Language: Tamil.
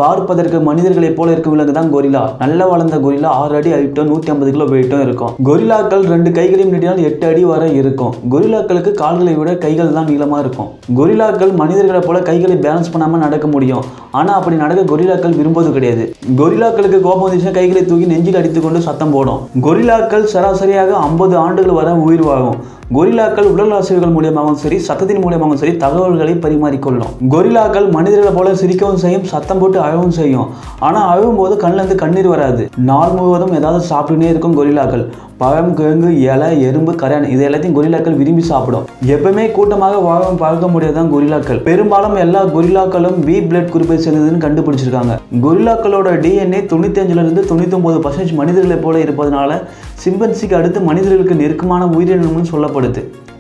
பார்ப்பதற்கு மனிதர்களைப் போல இருக்கும் விலங்கு தான் கொரிலா நல்ல வளர்ந்த கொரிலா ஆறு அடி ஹைட்டும் நூற்றி ஐம்பது கிலோ வெயிட்டும் இருக்கும் கொரிலாக்கள் ரெண்டு கைகளையும் நீட்டினால் எட்டு அடி வரை இருக்கும் கொரிலாக்களுக்கு கால்களை விட கைகள் தான் நீளமாக இருக்கும் கொரிலாக்கள் மனிதர்களைப் போல கைகளை பேலன்ஸ் பண்ணாமல் நடக்க முடியும் ஆனால் அப்படி நடக்க கொரிலாக்கள் விரும்புவது கிடையாது கொரிலாக்களுக்கு கோபம் வந்துச்சுன்னா கைகளை தூக்கி நெஞ்சில் அடித்துக்கொண்டு சத்தம் போடும் கொரிலாக்கள் சராசரியாக ஐம்பது ஆண்டுகள் வரை உயிர் வாழும் கொரில்லாக்கள் உடல் அசைவுகள் மூலியமாகவும் சரி சத்தத்தின் மூலியமாகவும் சரி தகவல்களை பரிமாறிக்கொள்ளும் கொரில்லாக்கள் மனிதர்களை போல சிரிக்கவும் செய்யும் சத்தம் போட்டு அழவும் செய்யும் ஆனால் அழுவும் போது கண்ணிலேருந்து கண்ணீர் வராது நாள் முழுவதும் ஏதாவது சாப்பிட்டுனே இருக்கும் கொரில்லாக்கள் பழம் கிழங்கு இலை எறும்பு கரையான் இது எல்லாத்தையும் கொரில்லாக்கள் விரும்பி சாப்பிடும் எப்பவுமே கூட்டமாக வாழவும் பார்க்க முடியாதான் கொரில்லாக்கள் பெரும்பாலும் எல்லா கொரில்லாக்களும் பி பிளட் குரூப்பை சேர்ந்ததுன்னு கண்டுபிடிச்சிருக்காங்க கொரில்லாக்களோட டிஎன்ஏ தொண்ணூத்தஞ்சுல இருந்து தொண்ணூத்தி ஒன்பது பர்சன்டேஜ் மனிதர்களைப் போல இருப்பதனால சிம்பன்சிக்கு அடுத்து மனிதர்களுக்கு நெருக்கமான உயிரினம்னு சொல்லப்படுது